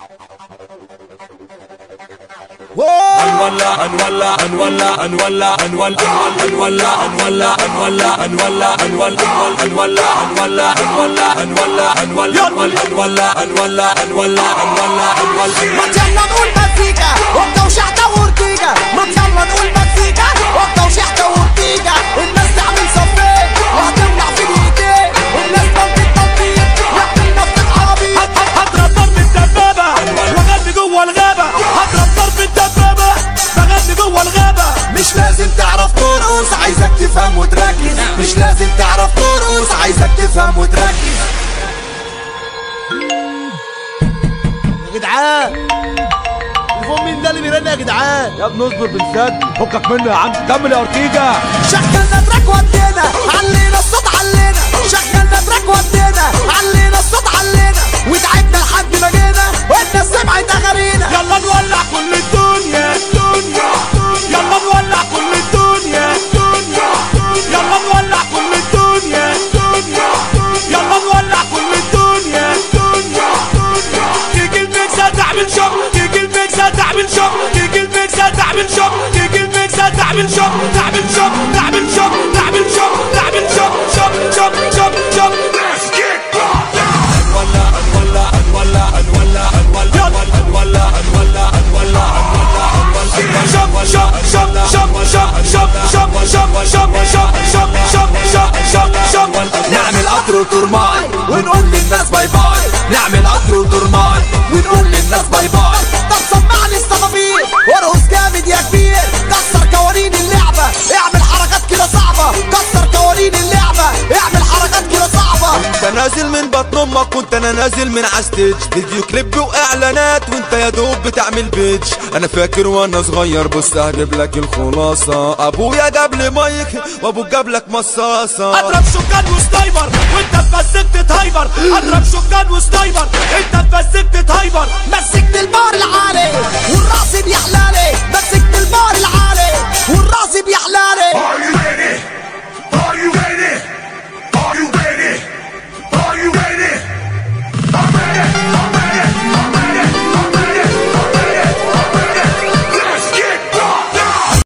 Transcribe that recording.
هنولع هنولع هنولع هنولع هنولع هنولع هنولع هنولع هنولع هنولع هنولع هنولع هنولع هنولع هنولع هنولع هنولع هنولع هنولع ما يلا نقول مزيكا وقت وشحتة وورتيجا ما يلا نقول مزيكا وقت وشحتة وورتيجا الناس تعمل صفين وهتولع في دقيقتين الناس تنطيط تنطيط يعمل نفس عربي هضرب ضرب الدبابة واغني جوه الغابة هضرب ضرب الدبابة بغني جوه الغابة مش لازم تعرف ترقص عايزك تفهم وتركز مش لازم تعرف ترقص عايزك تفهم وتركز يا جدعان الفون مين ده اللي بيرن يا جدعان يا ابني اصبر بنسد فكك منه يا عم كمل يا اورتيجا شغلنا تراك ودينا علينا الصوت علينا شغلنا تراك ودينا علينا الصوت علينا وتعبنا لحد ما جينا والناس سمعت اغانينا يلا نولع كل الدنيا الدنيا يلا نولع كل الدنيا الدنيا يلا نولع كل الدنيا الدنيا يلا نولع كل الدنيا الدنيا تيجي الميكسة تعمل شوك تيجي الميكسة تعمل شوك تيجي الميكسة تعمل شوك تيجي الميكسة تعمل شوك تعمل شوك تعمل شوك تعمل شوك تعمل شوك شوك شوك شوك شوك هنولع هنولع هنولع هنولع هنولع هنولع هنولع هنولع شوك شوك شوك شوك شوك شوك شوك شوك شوك شوك شوك شوك شوك شوك نعمل قطر وترماي ونقول للناس باي باي نعمل قطر وترماي ونقول للناس باي باي طب سمعني الصفافير وارقص جامد يا كبير كسر قوانين اللعبة اعمل حركات كده صعبة كسر قوانين اللعبة اعمل حركات كده صعبة انت نازل من بطن امك وانت انا نازل من عستيج فيديو كليب واعلانات وانت يا دوب بتعمل بيج انا فاكر وانا صغير بص هجيب لك الخلاصه ابويا جاب لي مايك وابوك جاب لك مصاصه اضرب شكان وسنايبر وانت اتمسكت تهايبر اضرب شكان وسنايبر انت اتمسكت تهايبر مسكت البار العالي